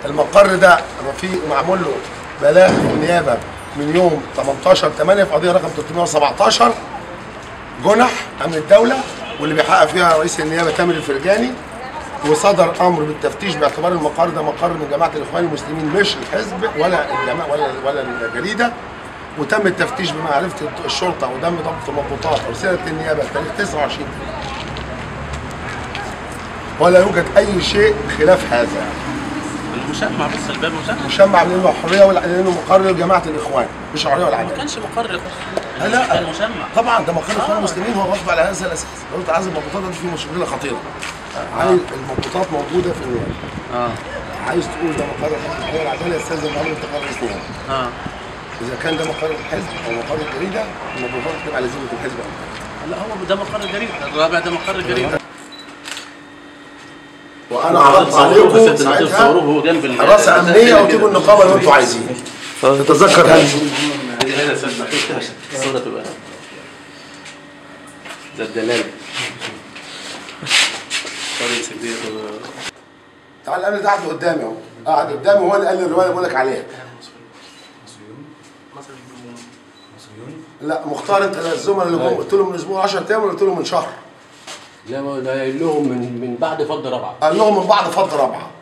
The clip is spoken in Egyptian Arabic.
المقر ده في معمول له بلاغ في النيابه من يوم 18 8 في قضيه رقم 317 جنح امن الدوله واللي بيحقق فيها رئيس النيابه تامر الفرجاني وصدر امر بالتفتيش باعتبار المقر ده مقر من جماعه الاخوان المسلمين مش الحزب ولا الجماعه ولا ولا الجريده وتم التفتيش بمعرفه الشرطه ودم ضبط المضبوطات ارسلت للنيابه تاريخ 29 ولا يوجد اي شيء خلاف هذا المشمع بس الباب مشمع مشمع لانه حريه ولا لانه مقر لجماعه الاخوان مش حريه ولا ما عداله كانش مقر لا لا كان مشمع طبعا ده مقر الاخوان المسلمين هو غصب على هذا الاساس لو انت عايز المضبوطات دي في مشكله خطيره عايز المضبوطات موجوده في النيابه اه عايز تقول ده مقر الحزب والعداله يستلزم عمل انتقال رئيس نيابه اه اذا كان ده مقر الحزب او مقر الجريده المضبوطات تبقى على ذمه الحزب لا هو ده مقر الجريده الرابع ده مقر الجريده وانا عرضت عليكم ساعتها هو جنب ال- حراسه امنيه وتجيبوا النقابه اللي انتوا عايزين تتذكر هذا هنا هنا استنى الصوره تبقى ده الدلال طريق سجديه تعال الامن ده قاعد قدامي اهو قاعد قدامي وهو اللي قال لي الروايه اللي بقول لك عليها لا مختار انت الزملاء اللي جم قلت له من اسبوع 10 ايام ولا قلت له من شهر لا ما ده قايل لهم من من بعد فض رابعه قال لهم من بعد فض رابعه